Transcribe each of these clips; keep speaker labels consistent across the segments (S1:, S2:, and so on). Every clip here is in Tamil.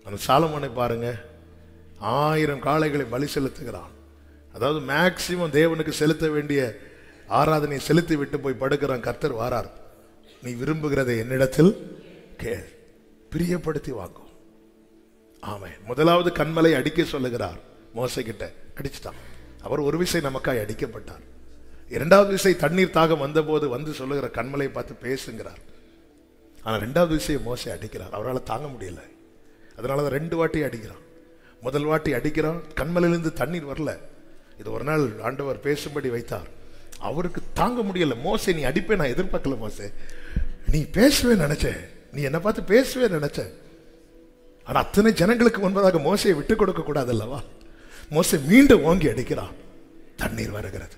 S1: அந்த சாலமோனை பாருங்க ஆயிரம் காளைகளை பலி செலுத்துகிறான் அதாவது மேக்சிமம் தேவனுக்கு செலுத்த வேண்டிய ஆராதனை செலுத்தி விட்டு போய் படுக்கிறான் கர்த்தர் வாரார் நீ விரும்புகிறதை என்னிடத்தில் கேள் பிரியப்படுத்தி வாங்கும் ஆமென் முதலாவது கண்மலை அடிக்க சொல்லுகிறார் மோசை கிட்ட அடிச்சிட்டான் அவர் ஒரு விசை நமக்காய் அடிக்கப்பட்டார் இரண்டாவது விசை தண்ணீர் தாகம் வந்தபோது வந்து சொல்லுகிற கண்மலை பார்த்து பேசுங்கிறார் ஆனா ரெண்டாவது விஷயம் மோசை அடிக்கிறார் அவரால் தாங்க முடியல அதனால தான் ரெண்டு வாட்டி அடிக்கிறான் முதல் வாட்டி அடிக்கிறான் கண்மலையிலிருந்து தண்ணீர் வரல இது ஒரு நாள் ஆண்டவர் பேசும்படி வைத்தார் அவருக்கு தாங்க முடியல மோசை நீ அடிப்பே நான் எதிர்பார்க்கல மோசே நீ பேசுவே நினைச்சேன் நீ என்ன பார்த்து பேசுவே நினைச்ச ஆனா அத்தனை ஜனங்களுக்கு முன்பதாக மோசையை விட்டு கொடுக்க கூடாது அல்லவா மோசை மீண்டும் ஓங்கி அடிக்கிறான் தண்ணீர் வருகிறது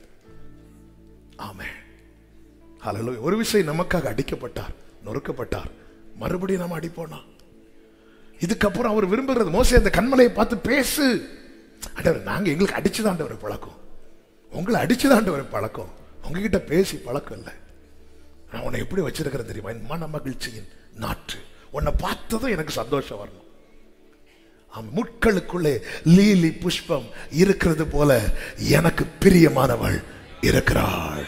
S1: ஆமே ஹalleluya ஒரு விஷயம் நமக்காக அடிக்கப்பட்டார் நொறுக்கப்பட்டார் மறுபடியும் நம்ம அடிப்போனா இதுக்கப்புறம் அவர் விரும்புகிறது மோசே அந்த கண்மலையை பார்த்து பேசு ஆண்டவர் நாங்க எங்களுக்கு அடிச்சுதாண்டவர் பழக்கம் உங்களை அடிச்சுதாண்டவர் பழக்கம் உங்ககிட்ட பேசி பழக்கம் இல்லை நான் உன்னை எப்படி வச்சிருக்கிறேன் தெரியுமா என் மன மகிழ்ச்சியின் நாற்று உன்னை பார்த்ததும் எனக்கு சந்தோஷம் வரணும் ஆம், முட்களுக்குள்ளே லீலி புஷ்பம் இருக்கிறது போல எனக்கு பிரியமானவள் இருக்கிறாள்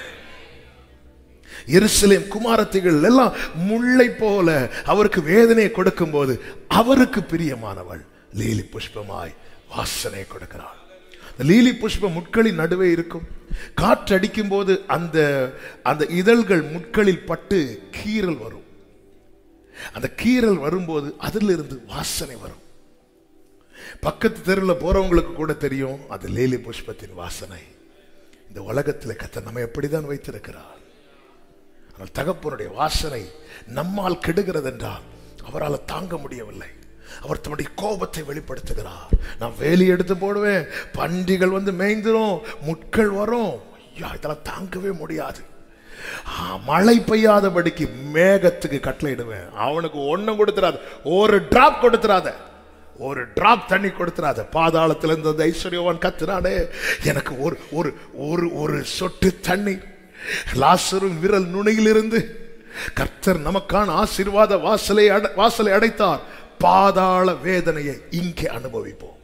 S1: எருசலேம் குமாரத்திகள் எல்லாம் முல்லை போல அவருக்கு வேதனையை கொடுக்கும் போது அவருக்கு பிரியமானவள் லீலி புஷ்பமாய் வாசனை கொடுக்கிறாள் இந்த லீலி புஷ்பம் முட்களின் நடுவே இருக்கும் காற்று அடிக்கும் போது அந்த அந்த இதழ்கள் முட்களில் பட்டு கீறல் வரும் அந்த கீறல் வரும்போது அதிலிருந்து வாசனை வரும் பக்கத்து தெருவில் போறவங்களுக்கு கூட தெரியும் அது லீலி புஷ்பத்தின் வாசனை இந்த உலகத்தில் கத்த நம்ம எப்படிதான் வைத்திருக்கிறார் ஆனால் தகப்பனுடைய வாசனை நம்மால் கெடுகிறது என்றால் அவரால் தாங்க முடியவில்லை அவர் தன்னுடைய கோபத்தை வெளிப்படுத்துகிறார் நான் வேலி எடுத்து போடுவேன் பன்றிகள் வந்து மேய்ந்துரும் முட்கள் வரும் ஐயா இதெல்லாம் தாங்கவே முடியாது ஆ, மழை பெய்யாதபடிக்கு மேகத்துக்கு கட்டளையிடுவேன் அவனுக்கு ஒண்ணும் கொடுத்துறாத ஒரு டிராப் கொடுத்துறாத ஒரு டிராப் தண்ணி கொடுத்துறாத பாதாளத்துல இருந்து அந்த ஐஸ்வர்யவான் கத்துறானே எனக்கு ஒரு ஒரு ஒரு ஒரு சொட்டு தண்ணி லாசரும் விரல் நுனியிலிருந்து கர்த்தர் நமக்கான ஆசீர்வாத வாசலை அடை- வாசலை அடைத்தார் பாதாள வேதனையை இங்கே அனுபவிப்போம்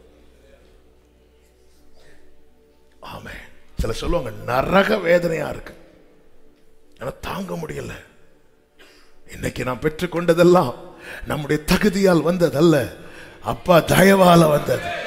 S1: ஆமே சில சொல்லுவாங்க நரக வேதனையா இருக்கு ஆனா தாங்க முடியல இன்னைக்கு நான் பெற்றுக்கொண்டதெல்லாம் நம்முடைய தகுதியால் வந்ததல்ல அப்பா தயவால வந்தது